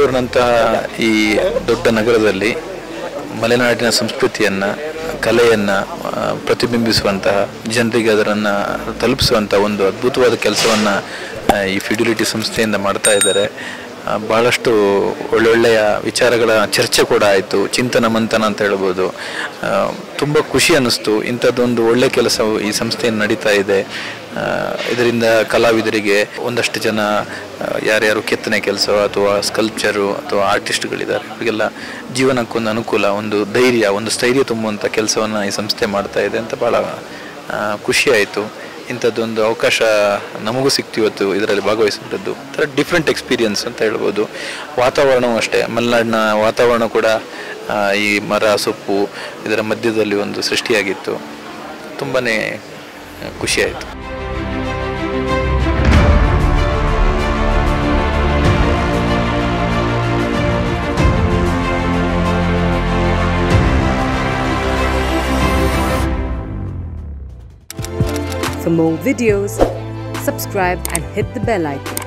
ಬೆಂಗಳೂರಿನಂತಹ ಈ ದೊಡ್ಡ ನಗರದಲ್ಲಿ ಮಲೆನಾಡಿನ ಸಂಸ್ಕೃತಿಯನ್ನು ಕಲೆಯನ್ನು ಪ್ರತಿಬಿಂಬಿಸುವಂತಹ ಜನರಿಗೆ ಅದರನ್ನು ತಲುಪಿಸುವಂಥ ಒಂದು ಅದ್ಭುತವಾದ ಕೆಲಸವನ್ನು ಈ ಫಿಡಿಲಿಟಿ ಸಂಸ್ಥೆಯಿಂದ ಮಾಡ್ತಾ ಇದ್ದಾರೆ ಆ, ಬಹಳಷ್ಟು ಒಳ್ಳೊಳ್ಳೆಯ ವಿಚಾರಗಳ ಚರ್ಚೆ ಕೂಡ ಆಯಿತು ಚಿಂತನ ಮಂಥನ ಅಂತ ಹೇಳ್ಬೋದು ಆ, ತುಂಬ ಖುಷಿ ಅನ್ನಿಸ್ತು ಇಂಥದ್ದೊಂದು ಒಳ್ಳೆ ಕೆಲಸವು ಈ ಸಂಸ್ಥೆಯಲ್ಲಿ ನಡೀತಾ ಇದೆ ಆ, ಇದರಿಂದ ಕಲಾವಿದರಿಗೆ ಒಂದಷ್ಟು ಜನ ಆ, ಯಾರ್ಯಾರು ಕೆತ್ತನೆ ಕೆಲಸ ಅಥವಾ ಸ್ಕಲ್ಪ್ಚರು ಅಥವಾ ಆರ್ಟಿಸ್ಟ್ಗಳಿದ್ದಾರೆ ಅವರಿಗೆಲ್ಲ ಜೀವನಕ್ಕೊಂದು ಅನುಕೂಲ ಒಂದು ಧೈರ್ಯ ಒಂದು ಸ್ಥೈರ್ಯ ತುಂಬುವಂಥ ಕೆಲಸವನ್ನು ಈ ಸಂಸ್ಥೆ ಮಾಡ್ತಾ ಇದೆ ಅಂತ ಭಾಳ ಆ, ಖುಷಿ ಆಯಿತು ಇಂಥದ್ದೊಂದು ಅವಕಾಶ ನಮಗೂ ಸಿಕ್ತು ಇವತ್ತು ಇದರಲ್ಲಿ ಭಾಗವಹಿಸುವಂಥದ್ದು ಒಂಥರ ಡಿಫ್ರೆಂಟ್ ಎಕ್ಸ್ಪೀರಿಯನ್ಸ್ ಅಂತ ಹೇಳ್ಬೋದು ವಾತಾವರಣವೂ ಅಷ್ಟೇ ಮಲೆನಾಡಿನ ವಾತಾವರಣ ಕೂಡ ಆ, ಈ ಮರ ಸೊಪ್ಪು ಇದರ ಮಧ್ಯದಲ್ಲಿ ಒಂದು ಸೃಷ್ಟಿಯಾಗಿತ್ತು ತುಂಬಾ ಖುಷಿಯಾಯಿತು For more videos, subscribe and hit the bell icon.